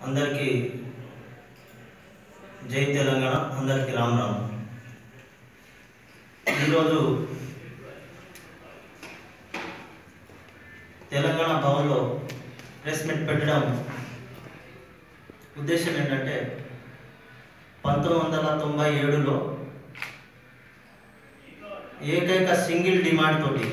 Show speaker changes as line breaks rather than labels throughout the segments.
అందరికీ జై తెలంగాణ అందరికీ రామ్ రామ్ ఈరోజు తెలంగాణ భవన్లో ప్రెస్ మీట్ పెట్టడం ఉద్దేశం ఏంటంటే పంతొమ్మిది వందల తొంభై ఏడులో ఏకైక సింగిల్ డిమాండ్ తోటి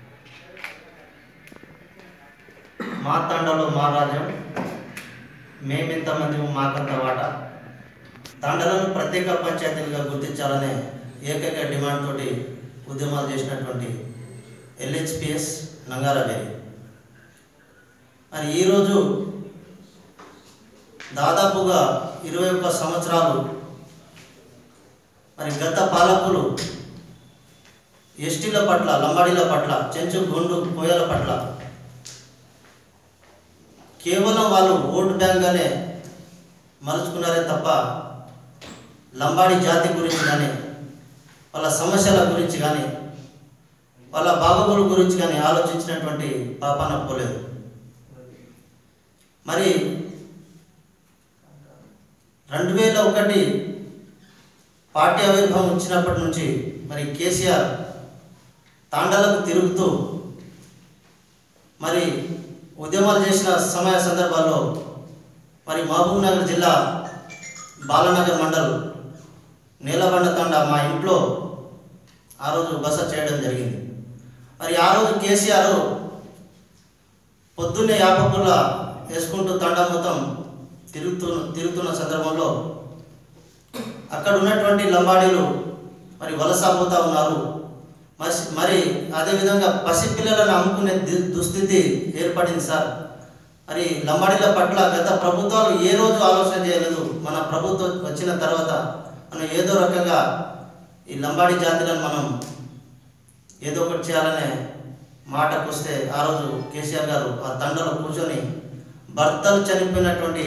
మా తండలో మా రాజ్యం మేమెంతమంది మాకంత వాటా తండలను ప్రత్యేక పంచాయతీలుగా గుర్తించాలనే ఏకైక డిమాండ్ తోటి ఉద్యమాలు చేసినటువంటి ఎల్హెచ్పిఎస్ నంగారబేరి మరి ఈరోజు దాదాపుగా ఇరవై ఒక్క సంవత్సరాలు మరి గత పాలకులు ఎస్టీల పట్ల లంబాడీల పట్ల చెంచు గొండు కోయల పట్ల కేవలం వాళ్ళు ఓటు బ్యాంక్గానే మలుచుకున్నారే తప్ప లంబాడి జాతి గురించి కానీ వాళ్ళ సమస్యల గురించి కానీ వాళ్ళ బాగోగుల గురించి కానీ ఆలోచించినటువంటి పాపాన పోలేదు మరి రెండు వేల ఒకటి పార్టీ ఆవిర్భావం వచ్చినప్పటి నుంచి మరి కేసీఆర్ తాండలకు తిరుగుతూ మరి ఉద్యమాలు చేసిన సమయ సందర్భాల్లో మరి మహబూబ్ నగర్ జిల్లా బాలనగర్ మండల్ నీలబండ తండ మా ఇంట్లో ఆ రోజు బస చేయడం జరిగింది మరి ఆ రోజు కేసీఆర్ పొద్దున్నే యాపకుల వేసుకుంటూ తండ మొత్తం తిరుగుతూ తిరుగుతున్న సందర్భంలో అక్కడ ఉన్నటువంటి లంబాడీలు మరి వలస పోతా ఉన్నారు మసి మరి అదేవిధంగా పసిపిల్లలను అమ్ముకునే ది- దుస్థితి ఏర్పడింది సార్ మరి లంబాడీల పట్ల గత ప్రభుత్వాలు ఏ రోజు ఆలోచన చేయలేదు మన ప్రభుత్వం వచ్చిన తర్వాత మనం ఏదో రకంగా ఈ లంబాడీ జాతులను మనం ఏదో ఒకటి చేయాలనే మాటకు వస్తే ఆ రోజు కేసీఆర్ గారు ఆ తండలో కూర్చొని భర్తలు చనిపోయినటువంటి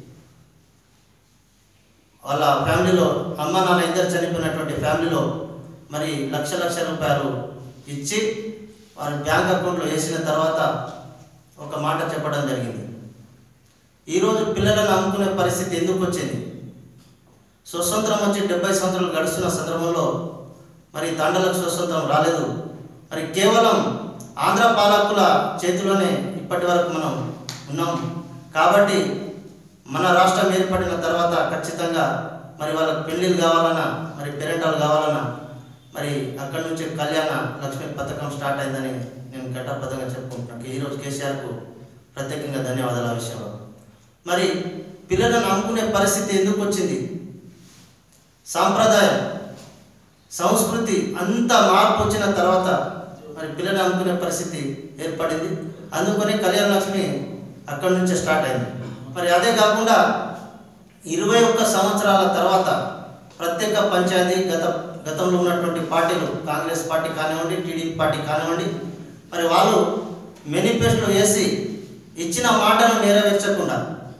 వాళ్ళ ఫ్యామిలీలో అమ్మ నాన్న ఇద్దరు చనిపోయినటువంటి ఫ్యామిలీలో మరి లక్ష లక్ష రూపాయలు ఇచ్చి వారి బ్యాంక్ అకౌంట్లో వేసిన తర్వాత ఒక మాట చెప్పడం జరిగింది ఈరోజు పిల్లలను అమ్ముకునే పరిస్థితి ఎందుకు వచ్చింది స్వతంత్రం వచ్చి డెబ్బై సంవత్సరాలు గడుస్తున్న సందర్భంలో మరి తండలకు స్వతంత్రం రాలేదు మరి కేవలం ఆంధ్ర పాలకుల చేతిలోనే ఇప్పటి వరకు మనం ఉన్నాం కాబట్టి మన రాష్ట్రం ఏర్పడిన తర్వాత ఖచ్చితంగా మరి వాళ్ళకి పెళ్ళిళ్ళు కావాలన్నా మరి పేరెంటాలు కావాలన్నా మరి అక్కడి నుంచి కళ్యాణ లక్ష్మి పథకం స్టార్ట్ అయిందని నేను ఘటపదంగా చెప్పుకుంటున్నాను ఈరోజు కేసీఆర్కు ప్రత్యేకంగా ధన్యవాదాలు ఆ విషయంలో మరి పిల్లలను అమ్ముకునే పరిస్థితి ఎందుకు వచ్చింది సాంప్రదాయం సంస్కృతి అంత మార్పు వచ్చిన తర్వాత మరి పిల్లలు అమ్ముకునే పరిస్థితి ఏర్పడింది అందుకని కళ్యాణ లక్ష్మి అక్కడి నుంచే స్టార్ట్ అయింది మరి అదే కాకుండా ఇరవై ఒక్క సంవత్సరాల తర్వాత ప్రత్యేక పంచాయతీ గత గతంలో ఉన్నటువంటి పార్టీలు కాంగ్రెస్ పార్టీ కానివ్వండి టీడీపీ పార్టీ కానివ్వండి మరి వాళ్ళు మేనిఫెస్టో వేసి ఇచ్చిన మాటను నెరవేర్చకుండా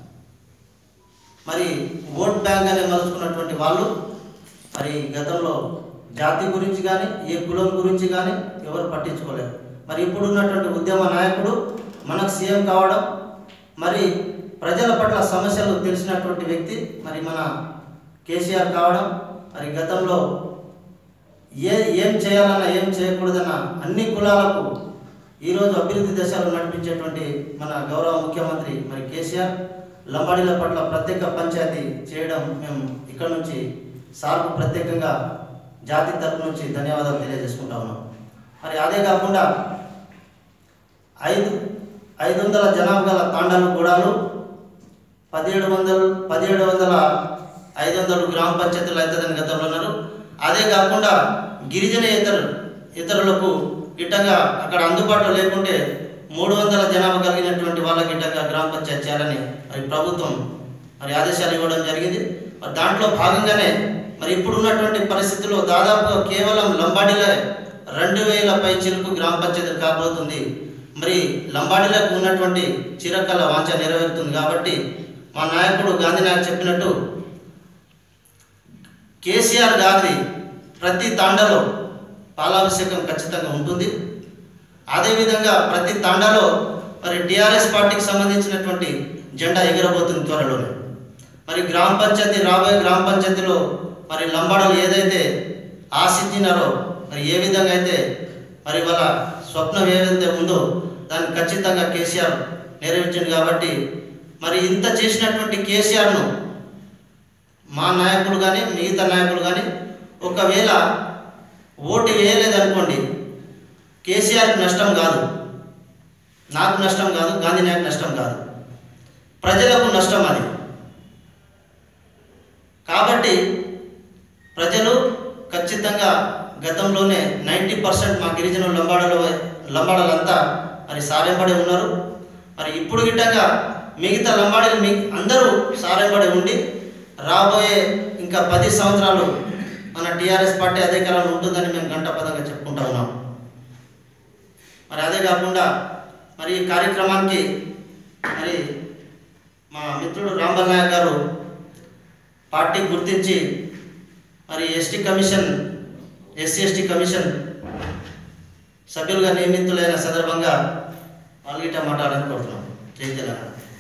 మరి ఓట్ బ్యాంక్ అనే మలుచుకున్నటువంటి వాళ్ళు మరి గతంలో జాతి గురించి కానీ ఏ కులం గురించి కానీ ఎవరు పట్టించుకోలేదు మరి ఇప్పుడు ఉన్నటువంటి ఉద్యమ నాయకుడు మనకు సీఎం కావడం మరి ప్రజల పట్ల సమస్యలు తెలిసినటువంటి వ్యక్తి మరి మన కేసీఆర్ కావడం మరి గతంలో ఏ ఏం చేయాలన్నా ఏం చేయకూడదన్న అన్ని కులాలకు ఈరోజు అభివృద్ధి దశలు నడిపించేటువంటి మన గౌరవ ముఖ్యమంత్రి మరి కేసీఆర్ లంబాడీల పట్ల ప్రత్యేక పంచాయతీ చేయడం మేము ఇక్కడ నుంచి సార్కు ప్రత్యేకంగా జాతి తరపు నుంచి ధన్యవాదాలు తెలియజేసుకుంటా ఉన్నాం మరి అదే కాకుండా ఐదు ఐదు వందల జనాభా గల తాండాలు గూడాలు పదిహేడు వందలు పదిహేడు వందల ఐదు వందలు గ్రామ పంచాయతీలు అవుతుందని గతంలో ఉన్నారు అదే కాకుండా గిరిజన ఇతర ఇతరులకు గిట్టంగా అక్కడ అందుబాటులో లేకుంటే మూడు వందల జనాభా కలిగినటువంటి వాళ్ళకి గిట్టంగా గ్రామ పంచాయతీ చేయాలని మరి ప్రభుత్వం మరి ఆదేశాలు ఇవ్వడం జరిగింది మరి దాంట్లో భాగంగానే మరి ఇప్పుడు ఉన్నటువంటి పరిస్థితుల్లో దాదాపు కేవలం లంబాడీలే రెండు వేల పై చిరుకు గ్రామ పంచాయతీ కాబోతుంది మరి లంబాడీలకు ఉన్నటువంటి చిరకల వాంఛ నెరవేరుతుంది కాబట్టి మా నాయకుడు గాంధీ నాయక్ చెప్పినట్టు కేసీఆర్ గారి ప్రతి తాండలో పాలాభిషేకం ఖచ్చితంగా ఉంటుంది అదేవిధంగా ప్రతి తాండాలో మరి టీఆర్ఎస్ పార్టీకి సంబంధించినటువంటి జెండా ఎగిరబోతుంది త్వరలోనే మరి గ్రామ పంచాయతీ రాబోయే గ్రామ పంచాయతీలో మరి లంబాడలు ఏదైతే ఆశించినారో మరి ఏ విధంగా అయితే మరి వాళ్ళ స్వప్నం ఏదైతే ఉందో దాన్ని ఖచ్చితంగా కేసీఆర్ నెరవేర్చింది కాబట్టి మరి ఇంత చేసినటువంటి కేసీఆర్ను మా నాయకులు కానీ మిగతా నాయకులు కానీ ఒకవేళ ఓటు వేయలేదనుకోండి కేసీఆర్కి నష్టం కాదు నాకు నష్టం కాదు గాంధీ నాయకు నష్టం కాదు ప్రజలకు నష్టం అది కాబట్టి ప్రజలు ఖచ్చితంగా గతంలోనే నైంటీ పర్సెంట్ మా గిరిజన లంబాడలో లంబాడలంతా మరి సారెంబడి ఉన్నారు మరి ఇప్పుడు గిట్టంగా మిగతా లంబాడీలు మీ అందరూ సారెంబడి ఉండి రాబోయే ఇంకా పది సంవత్సరాలు మన టీఆర్ఎస్ పార్టీ అధికారంలో ఉంటుందని మేము గంటపదంగా చెప్పుకుంటా ఉన్నాం మరి అదే కాకుండా మరి ఈ కార్యక్రమానికి మరి మా మిత్రుడు రాంబల్ నాయక్ గారు పార్టీ గుర్తించి మరి ST commission SC ST commission సభ్యులుగా నియమితులైన సందర్భంగా వాళ్ళ గిట్ట మాట్లాడాలని కోరుతున్నాం జై తెలంగాణ